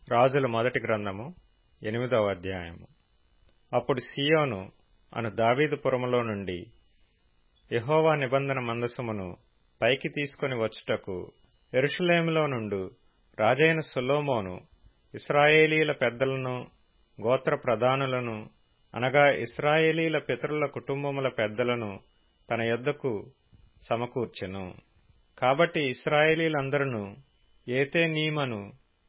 రాజుల మొదటి గ్రంథము ఎనిమిదవ అధ్యాయము అప్పుడు సియోను అను దావీదుపురములో నుండి యెహోవా నిబంధన మందసమును పైకి తీసుకొని వచ్చుటకు ఎరుషలేములో నుండు రాజైన సొలొమోను ఇస్రాయేలీల పెద్దలను గోత్ర ప్రధానులను అనగా ఇస్రాయేలీల పితరుల కుటుంబముల పెద్దలను తన యొద్దకు సమకూర్చెను కాబట్టి ఇస్రాయేలీలందరూ ఏతేనీమను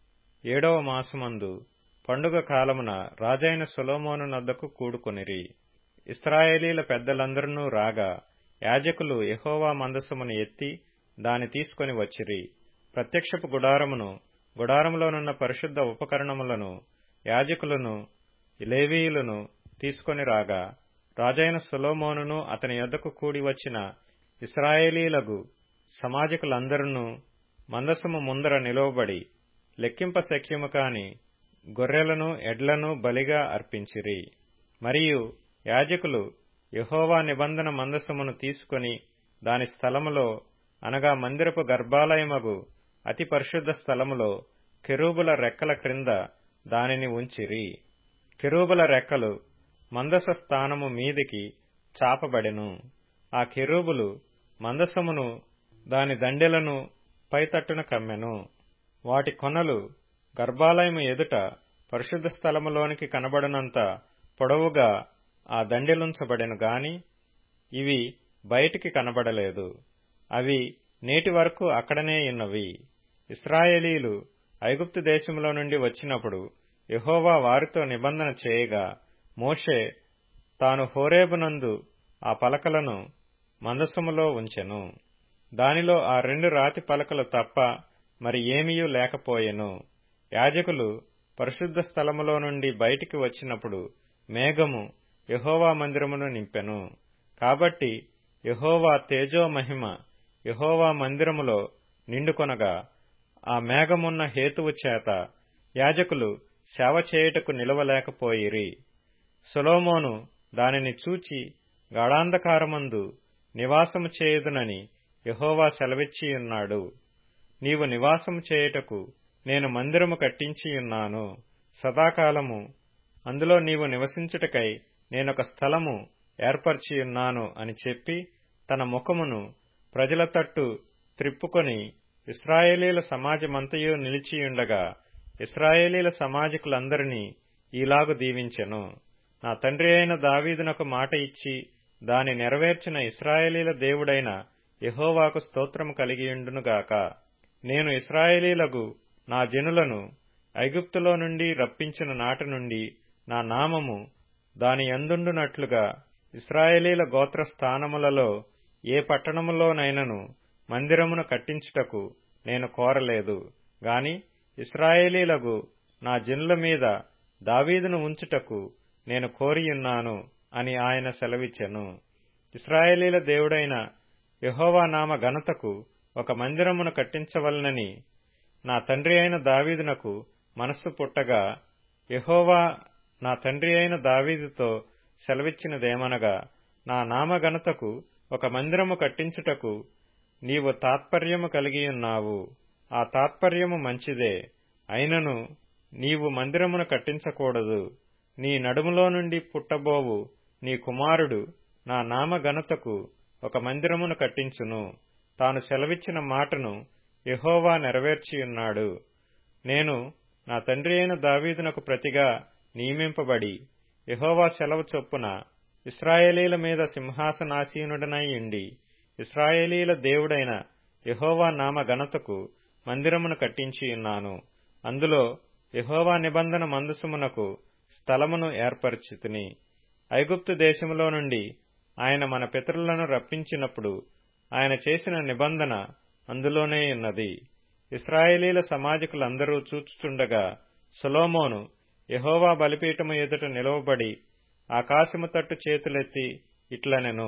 ఏడవ మాసమందు పండుగ కాలమున రాజైన సొలొమోను నద్దకు కూడుకొనిరి ఇస్రాయేలీల పెద్దలందరూ రాగా యాజకులు యెహోవా మందసమును ఎత్తి దాని తీసుకొని వచ్చిరి ప్రత్యక్షపు గుడారమును గుడారములోనున్న పరిశుద్ధ ఉపకరణములను యాజకులను లేవీయులను తీసుకొని రాగా రాజైన సొలొమోనును అతని యొద్దకు కూడి వచ్చిన ఇస్రాయేలీలగు సమాజకులందరూ మందసము ముందర నిలువబడి లెక్కింప శక్యము కాని గొర్రెలను ఎడ్లను బలిగా అర్పించిరి మరియు యాజకులు యెహోవా నిబంధన మందసమును తీసుకొని దాని స్థలములో అనగా మందిరపు గర్భాలయమగు అతి పరిశుద్ధ స్థలములో కెరూబుల రెక్కల క్రింద దానిని ఉంచిరి కెరూబుల రెక్కలు మందస స్థానము మీదికి చాపబడెను ఆ కెరూబులు మందసమును దాని దండెలను పైతట్టున కమ్మెను వాటి కొనలు గర్భాలయము ఎదుట పరిశుద్ధ స్థలములోనికి కనబడనంత పొడవుగా ఆ దండెలుంచబడెను గాని ఇవి బయటికి కనబడలేదు అవి నేటి వరకు అక్కడనే ఉన్నవి ఇస్రాయేలీలు ఐగుప్తు దేశంలో నుండి వచ్చినప్పుడు యెహోవా వారితో నిబంధన చేయగా మోషే తాను హోరేబునందు ఆ పలకలను మందసములో ఉంచెను దానిలో ఆ రెండు రాతి పలకలు తప్ప మరి ఏమీయూ లేకపోయెను యాజకులు పరిశుద్ధ స్థలములో నుండి బయటికి వచ్చినప్పుడు మేఘము యహోవా మందిరమును నింపెను కాబట్టి యహోవా తేజో మహిమ యహోవా మందిరములో నిండుకొనగా ఆ మేఘమున్న హేతువు చేత యాజకులు సేవ చేయుటకు నిలవలేకపోయిరి సొలోమోను దానిని చూచి గాఢాంధకారమందు నివాసము చేయుదునని యహోవా సెలవిచ్చియున్నాడు నీవు నివాసము చేయుటకు నేను మందిరము కట్టించియున్నాను సదాకాలము అందులో నీవు నివసించుటకై నేనొక స్థలము ఏర్పరచియున్నాను అని చెప్పి తన ముఖమును ప్రజల తట్టు త్రిప్పుకొని ఇస్రాయేలీల సమాజమంతయు నిలిచియుండగా ఇస్రాయేలీల సమాజకులందరినీ ఈలాగు దీవించెను నా తండ్రి అయిన దావీదునకు మాట ఇచ్చి దాని నెరవేర్చిన ఇస్రాయేలీల దేవుడైన యహోవాకు స్తోత్రము కలిగియుండునుగాక నేను ఇస్రాయేలీలకు నా జనులను ఐగుప్తులో నుండి రప్పించిన నాటి నుండి నా నామము దాని ఎందుండునట్లుగా ఇస్రాయేలీల గోత్ర స్థానములలో ఏ పట్టణములోనైనను మందిరమును కట్టించుటకు నేను కోరలేదు గాని ఇస్రాయేలీలకు నా జనుల మీద దావీదును ఉంచుటకు నేను కోరియున్నాను అని ఆయన సెలవిచ్చెను ఇస్రాయేలీల దేవుడైన యహోవా నామ ఘనతకు ఒక మందిరమును కట్టించవలనని నా తండ్రి అయిన దావీదునకు మనస్సు పుట్టగా యహోవా నా తండ్రి అయిన దావీదుతో సెలవిచ్చినదేమనగా నా నామఘనతకు ఒక మందిరము కట్టించుటకు నీవు తాత్పర్యము కలిగియున్నావు ఆ తాత్పర్యము మంచిదే అయినను నీవు మందిరమును కట్టించకూడదు నీ నడుములో నుండి పుట్టబోవు నీ కుమారుడు నా నామఘనతకు ఒక మందిరమును కట్టించును తాను సెలవిచ్చిన మాటను యహోవా నెరవేర్చియున్నాడు నేను నా తండ్రి అయిన దావీదునకు ప్రతిగా నియమింపబడి యహోవా సెలవు చొప్పున ఇస్రాయేలీల మీద సింహాసనాసీనుడనై ఉండి ఇస్రాయేలీల దేవుడైన యహోవా నామ ఘనతకు మందిరమును కట్టించియున్నాను అందులో యహోవా నిబంధన మందసమునకు స్థలమును ఏర్పరిచితిని ఐగుప్తు దేశములో నుండి ఆయన మన పితరులను రప్పించినప్పుడు ఆయన చేసిన నిబంధన అందులోనే ఉన్నది ఇస్రాయేలీల సమాజకులందరూ చూచుచుండగా సొలోమోను యహోవా బలిపీఠము ఎదుట నిలవబడి ఆకాశము తట్టు చేతులెత్తి ఇట్లనెను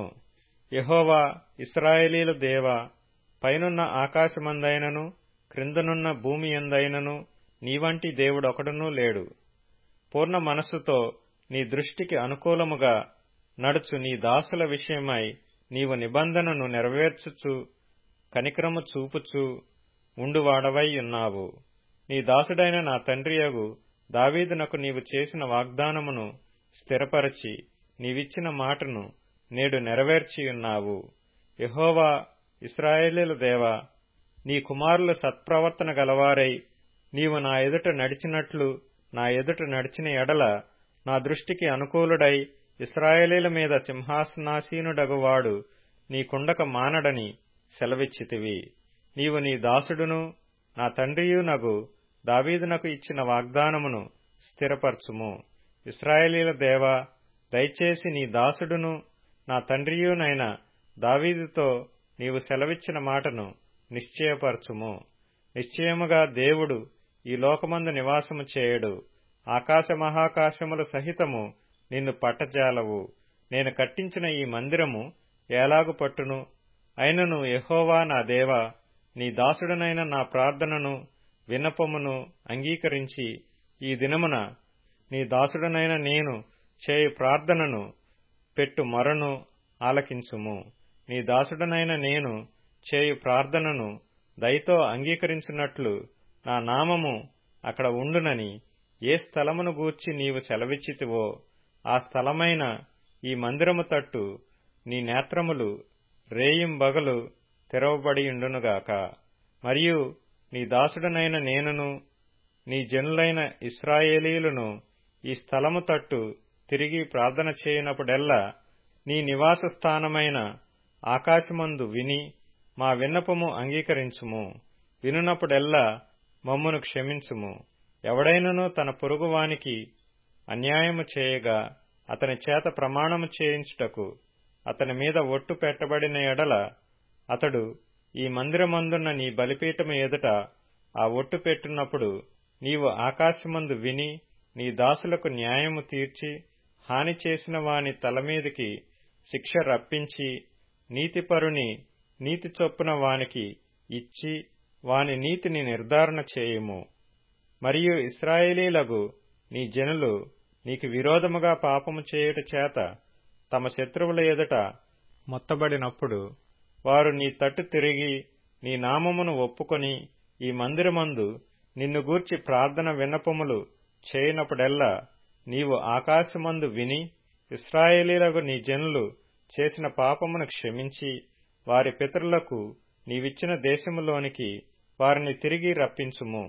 యహోవా ఇస్రాయేలీల దేవ పైనున్న ఆకాశమందైనను క్రిందనున్న భూమి ఎందైనను నీవంటి దేవుడొకడునూ లేడు పూర్ణ మనస్సుతో నీ దృష్టికి అనుకూలముగా నడుచు నీ దాసుల విషయమై నీవు నిబంధనను నెరవేర్చుచు కనికరము చూపుచు ఉండువాడవై ఉన్నావు నీ దాసుడైన నా తండ్రియగు దావీదునకు నీవు చేసిన వాగ్దానమును స్థిరపరచి నీవిచ్చిన మాటను నేడు నెరవేర్చియున్నావు యహోవా ఇస్రాయేలీల దేవా నీ కుమారులు సత్ప్రవర్తన గలవారై నీవు నా ఎదుట నడిచినట్లు నా ఎదుట నడిచిన ఎడల నా దృష్టికి అనుకూలుడై ఇస్రాయేలీల మీద సింహాసనాసీనుడగువాడు నీ కుండక మానడని సెలవిచ్చితివి నీవు నీ దాసుడును నా తండ్రియునగు దావీదునకు ఇచ్చిన వాగ్దానమును స్థిరపరచుము ఇస్రాయేలీల దేవా దయచేసి నీ దాసుడును నా తండ్రియునైన దావీదుతో నీవు సెలవిచ్చిన మాటను నిశ్చయపరచుము నిశ్చయముగా దేవుడు ఈ లోకమందు నివాసము చేయడు ఆకాశ మహాకాశముల సహితము నిన్ను పట్టజాలవు నేను కట్టించిన ఈ మందిరము ఏలాగు పట్టును అయినను యహోవా నా దేవా నీ దాసుడనైన నా ప్రార్థనను విన్నపమును అంగీకరించి ఈ దినమున నీ దాసుడనైన నేను చేయు ప్రార్థనను పెట్టు మొరను ఆలకించుము నీ దాసుడనైన నేను చేయు ప్రార్థనను దయతో అంగీకరించినట్లు నా నామము అక్కడ ఉండునని ఏ స్థలమును గూర్చి నీవు సెలవిచ్చితివో ఆ స్థలమైన ఈ మందిరము తట్టు నీ నేత్రములు రేయింబగలు తెరవబడియుండునుగాక మరియు నీ దాసుడనైన నేనును నీ జనులైన ఇస్రాయేలీలను ఈ స్థలము తట్టు తిరిగి ప్రార్థన చేయనప్పుడెల్లా నీ నివాస స్థానమైన ఆకాశమందు విని మా విన్నపము అంగీకరించుము వినునప్పుడెల్లా మమ్మును క్షమించుము ఎవడైనను తన పొరుగువానికి అన్యాయము చేయగా అతని చేత ప్రమాణము చేయించుటకు అతని మీద ఒట్టు పెట్టబడిన ఎడల అతడు ఈ మందిరమందున్న నీ బలిపీఠము ఎదుట ఆ ఒట్టు పెట్టున్నప్పుడు నీవు ఆకాశమందు విని నీ దాసులకు న్యాయము తీర్చి హాని చేసిన వాని తలమీదికి శిక్ష రప్పించి నీతిపరుని నీతి చొప్పున వానికి ఇచ్చి వాని నీతిని నిర్ధారణ చేయుము మరియు ఇస్రాయేలీలగు నీ జనులు నీకు విరోధముగా పాపము చేయుట చేత తమ శత్రువుల ఎదుట మొత్తబడినప్పుడు వారు నీ తట్టు తిరిగి నీ నామమును ఒప్పుకొని ఈ మందిరమందు నిన్ను గూర్చి ప్రార్థన విన్నపములు చేయనప్పుడెల్లా నీవు ఆకాశమందు విని ఇస్రాయేలీలకు నీ జనులు చేసిన పాపమును క్షమించి వారి పితరులకు నీవిచ్చిన దేశములోనికి వారిని తిరిగి రప్పించుము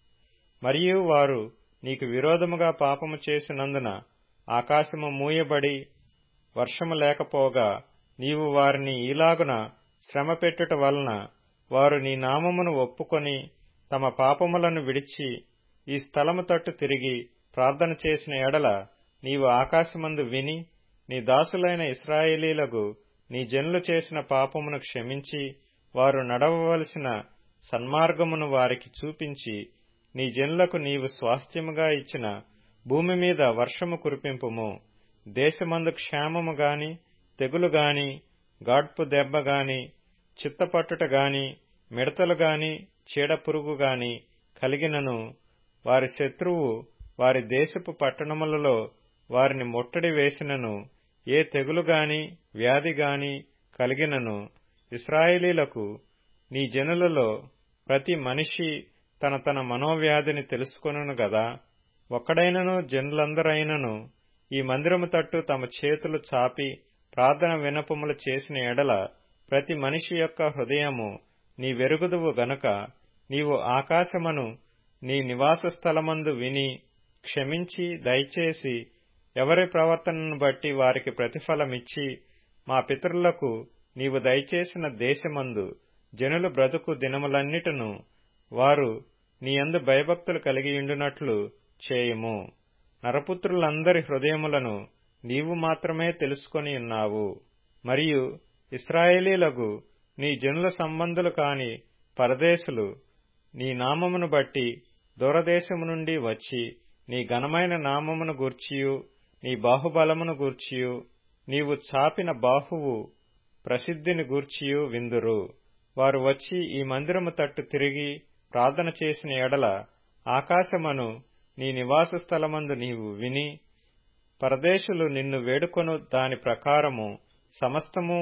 మరియు వారు నీకు విరోధముగా పాపము చేసినందున ఆకాశము మూయబడి వర్షము లేకపోగా నీవు వారిని ఈలాగున శ్రమ పెట్టుట వలన వారు నీ నామమును ఒప్పుకొని తమ పాపములను విడిచి ఈ స్థలము తట్టు తిరిగి ప్రార్థన చేసిన ఎడల నీవు ఆకాశమందు విని నీ దాసులైన ఇస్రాయేలీలకు నీ జనులు చేసిన పాపమును క్షమించి వారు నడవవలసిన సన్మార్గమును వారికి చూపించి నీ జనులకు నీవు స్వాస్థ్యముగా ఇచ్చిన భూమి మీద వర్షము కురిపింపుము దేశమందు క్షేమము గాని తెగులు గాని గాడ్పు దెబ్బ గాని చిత్తపట్టుట గాని మిడతలు గాని చీడపురుగు గాని కలిగినను వారి శత్రువు వారి దేశపు పట్టణములలో వారిని ముట్టడి వేసినను ఏ తెగులు గాని వ్యాధి గాని కలిగినను ఇస్రాయేలీలకు నీ జనులలో ప్రతి మనిషి తన తన మనోవ్యాధిని తెలుసుకొనును గదా ఒక్కడైనను జనులందరైనను ఈ మందిరము తట్టు తమ చేతులు చాపి ప్రార్థన వినపములు చేసిన ఎడల ప్రతి మనిషి యొక్క హృదయము నీ వెరుగుదువు గనుక నీవు ఆకాశమను నీ నివాస స్థలమందు విని క్షమించి దయచేసి ఎవరి ప్రవర్తనను బట్టి వారికి ప్రతిఫలమిచ్చి మా పితరులకు నీవు దయచేసిన దేశమందు జనులు బ్రతుకు దినములన్నిటను వారు నీయందు భయభక్తులు కలిగియుండునట్లు చేయుము నరపుత్రులందరి హృదయములను నీవు మాత్రమే తెలుసుకొని ఉన్నావు మరియు ఇస్రాయేలీలకు నీ జనుల సంబంధులు కాని పరదేశులు నీ నామమును బట్టి దూరదేశము నుండి వచ్చి నీ ఘనమైన నామమును గూర్చియు నీ బాహుబలమును గూర్చియు నీవు చాపిన బాహువు ప్రసిద్ధిని గూర్చియు విందురు వారు వచ్చి ఈ మందిరము తట్టు తిరిగి ప్రార్థన చేసిన ఎడల ఆకాశమను నీ నివాస స్థలమందు నీవు విని పరదేశులు నిన్ను వేడుకొను దాని ప్రకారము సమస్తము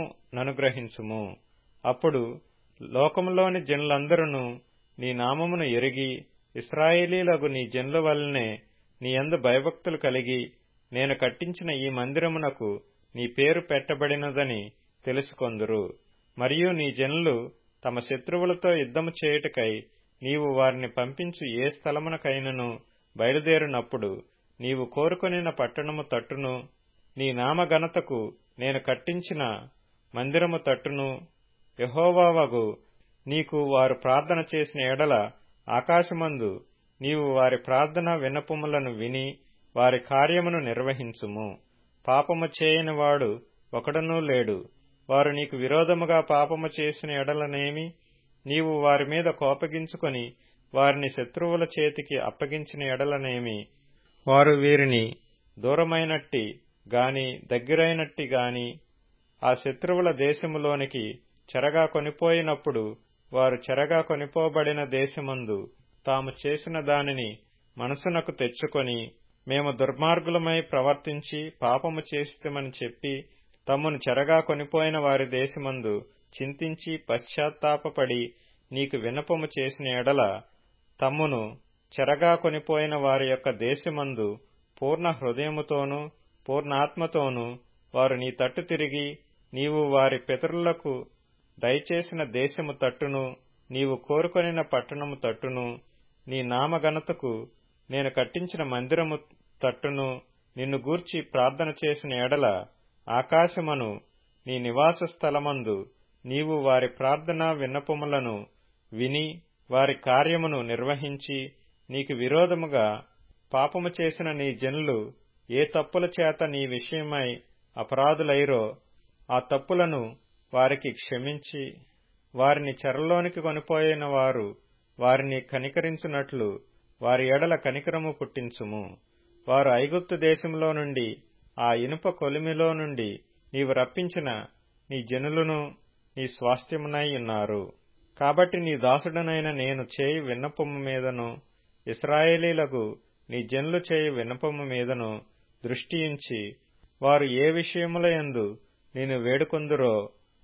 ననుగ్రహించుము అప్పుడు లోకములోని జనులందరూ నీ నామమును ఎరిగి ఇస్రాయేలీలగు నీ జనుల వలనే నీ యందు భయభక్తులు కలిగి నేను కట్టించిన ఈ మందిరమునకు నీ పేరు పెట్టబడినదని తెలుసుకొందురు మరియు నీ జనులు తమ శత్రువులతో యుద్ధము చేయుటకై నీవు వారిని పంపించు ఏ స్థలమునకైనను బయలుదేరినప్పుడు నీవు కోరుకొనిన పట్టణము తట్టును నీ నామఘనతకు నేను కట్టించిన మందిరము తట్టును యహోవావగు నీకు వారు ప్రార్థన చేసిన ఎడల ఆకాశమందు నీవు వారి ప్రార్థన విన్నపములను విని వారి కార్యమును నిర్వహించుము పాపము చేయని వాడు ఒకడనూ లేడు వారు నీకు విరోధముగా పాపము చేసిన ఎడలనేమి నీవు వారి మీద కోపగించుకొని వారిని శత్రువుల చేతికి అప్పగించిన ఎడలనేమి వారు వీరిని దూరమైనట్టి గాని దగ్గరైనట్టి గాని ఆ శత్రువుల దేశములోనికి చెరగా కొనిపోయినప్పుడు వారు చెరగా కొనిపోబడిన దేశమందు తాము చేసిన దానిని మనసునకు తెచ్చుకొని మేము దుర్మార్గులమై ప్రవర్తించి పాపము చేసితమని చెప్పి తమ్మును చెరగా కొనిపోయిన వారి దేశమందు చింతించి పశ్చాత్తాపపడి నీకు వినపము చేసిన ఎడల తమ్మును చెరగా కొనిపోయిన వారి యొక్క దేశమందు పూర్ణ హృదయముతోనూ పూర్ణాత్మతోనూ వారు నీ తట్టు తిరిగి నీవు వారి పితరులకు దయచేసిన దేశము తట్టును నీవు కోరుకొనిన పట్టణము తట్టును నీ నామఘనతకు నేను కట్టించిన మందిరము తట్టును నిన్ను గూర్చి ప్రార్థన చేసిన ఎడల ఆకాశమను నీ నివాస స్థలమందు నీవు వారి ప్రార్థనా విన్నపములను విని వారి కార్యమును నిర్వహించి నీకు విరోధముగా పాపము చేసిన నీ జనులు ఏ తప్పుల చేత నీ విషయమై అపరాధులైరో ఆ తప్పులను వారికి క్షమించి వారిని చెరలోనికి కొనిపోయిన వారు వారిని కనికరించున్నట్లు వారి ఎడల కనికరము పుట్టించుము వారు ఐగుప్తు దేశంలో నుండి ఆ ఇనుప కొలిమిలో నుండి నీవు రప్పించిన నీ జనులను నీ స్వాస్థ్యమునై ఉన్నారు కాబట్టి నీ దాసుడనైన నేను చేయి విన్నపము మీదను ఇస్రాయేలీలకు నీ జనులు చేయి విన్నపము మీదను దృష్టించి వారు ఏ విషయముల యందు నేను వేడుకొందురో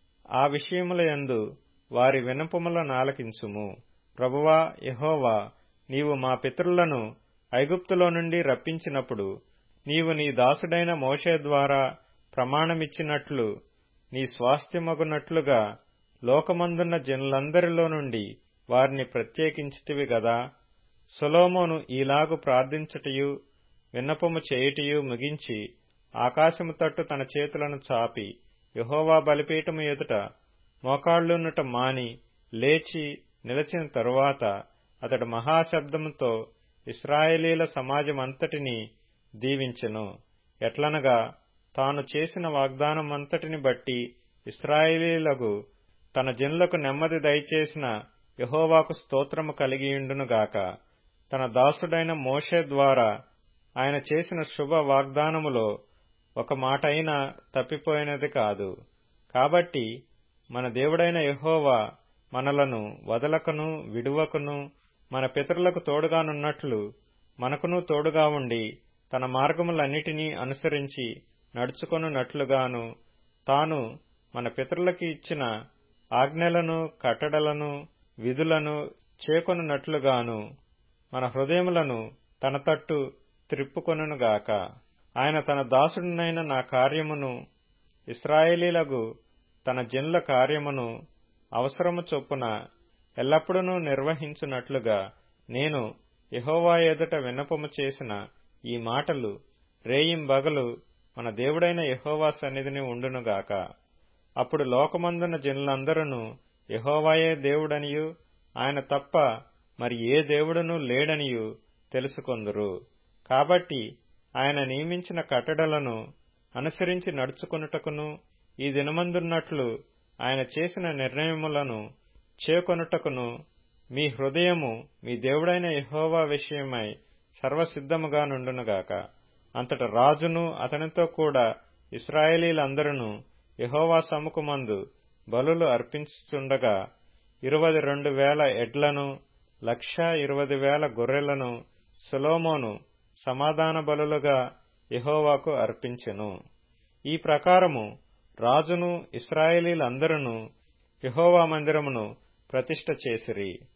ఆ విషయముల యందు వారి విన్నపముల నాలకించుము ప్రభువా యహోవా నీవు మా పితరులను ఐగుప్తులో నుండి రప్పించినప్పుడు నీవు నీ దాసుడైన మోషే ద్వారా ప్రమాణమిచ్చినట్లు నీ స్వాస్థ్యమగునట్లుగా లోకమందున్న జనులందరిలో నుండి వారిని ప్రత్యేకించితివి గదా సొలోమోను ఈలాగు ప్రార్థించుటయు విన్నపము చేయుటయు ముగించి ఆకాశము తట్టు తన చేతులను చాపి యహోవా బలిపీఠము ఎదుట మోకాళ్లున్నుట మాని లేచి నిలచిన తరువాత అతడు మహాశబ్దముతో ఇస్రాయేలీల సమాజమంతటిని దీవించెను ఎట్లనగా తాను చేసిన వాగ్దానమంతటిని బట్టి ఇస్రాయేలీలకు తన జనులకు నెమ్మది దయచేసిన యహోవాకు స్తోత్రము కలిగియుండునుగాక తన దాసుడైన మోషే ద్వారా ఆయన చేసిన శుభ వాగ్దానములో ఒక మాటైనా తప్పిపోయినది కాదు కాబట్టి మన దేవుడైన యహోవా మనలను వదలకను విడువకను మన పితరులకు తోడుగానున్నట్లు మనకును తోడుగా ఉండి తన మార్గములన్నిటినీ అనుసరించి నడుచుకొనున్నట్లుగాను తాను మన పితరులకి ఇచ్చిన ఆజ్ఞలను కట్టడలను విధులను చేకొనున్నట్లుగాను మన హృదయములను తన తట్టు త్రిప్పుకొనుగాక ఆయన తన దాసుడినైన నా కార్యమును ఇస్రాయేలీలకు తన జనుల కార్యమును అవసరము చొప్పున ఎల్లప్పుడూ నిర్వహించున్నట్లుగా నేను యహోవా ఎదుట విన్నపము చేసిన ఈ మాటలు రేయింబగలు మన దేవుడైన యహోవా సన్నిధిని ఉండునుగాక అప్పుడు లోకమందున జనులందరూ యహోవాయే దేవుడనియు ఆయన తప్ప మరి ఏ దేవుడునూ లేడనియు తెలుసుకొందురు కాబట్టి ఆయన నియమించిన కట్టడలను అనుసరించి నడుచుకొనుటకును ఈ దినమందున్నట్లు ఆయన చేసిన నిర్ణయములను చేకొనుటకును మీ హృదయము మీ దేవుడైన యహోవా విషయమై సర్వసిద్ధముగా నుండునుగాక అంతట రాజును అతనితో కూడా ఇస్రాయేలీలందరూ యహోవా సముఖమందు బలులు అర్పించుచుండగా ఇరవై రెండు వేల ఎడ్లను లక్ష ఇరవై వేల గొర్రెలను సులోమోను సమాధాన బలులుగా యహోవాకు అర్పించెను ఈ ప్రకారము రాజును ఇస్రాయేలీలందరూ యహోవా మందిరమును ప్రతిష్ట చేసిరి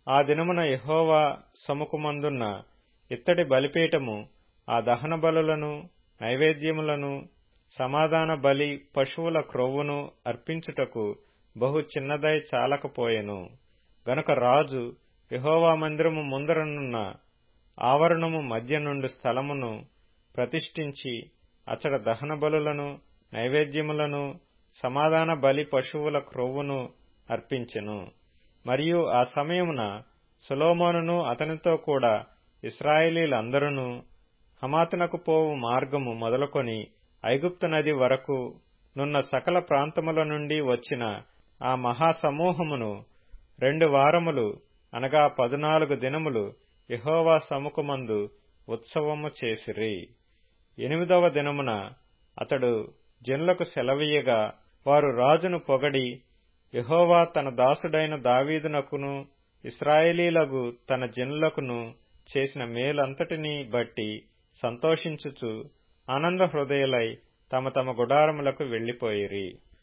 ఆ దినమున యహోవా సముఖమందున్న ఇత్తడి బలిపీఠము ఆ దహన బలులను నైవేద్యములను సమాధాన బలి పశువుల క్రొవ్వును అర్పించుటకు బహు చిన్నదై చాలకపోయెను గనుక రాజు యహోవా మందిరము ముందరనున్న ఆవరణము మధ్య నుండి స్థలమును ప్రతిష్ఠించి అచడ దహన బలులను నైవేద్యములను సమాధాన బలి పశువుల క్రొవ్వును అర్పించెను మరియు ఆ సమయమున సులోమోనును అతనితో కూడా ఇస్రాయేలీలందరూ హమాతునకు పోవు మార్గము మొదలుకొని ఐగుప్తు నది వరకు నున్న సకల ప్రాంతముల నుండి వచ్చిన ఆ మహాసమూహమును రెండు వారములు అనగా పదునాలుగు దినములు యహోవా సముఖమందు ఉత్సవము చేసిరి ఎనిమిదవ దినమున అతడు జనులకు సెలవీయగా వారు రాజును పొగడి యహోవా తన దాసుడైన దావీదునకును ఇస్రాయేలీలకు తన జనులకును చేసిన మేలంతటినీ బట్టి సంతోషించుచు ఆనంద హృదయులై తమ తమ గుడారములకు వెళ్లిపోయిరి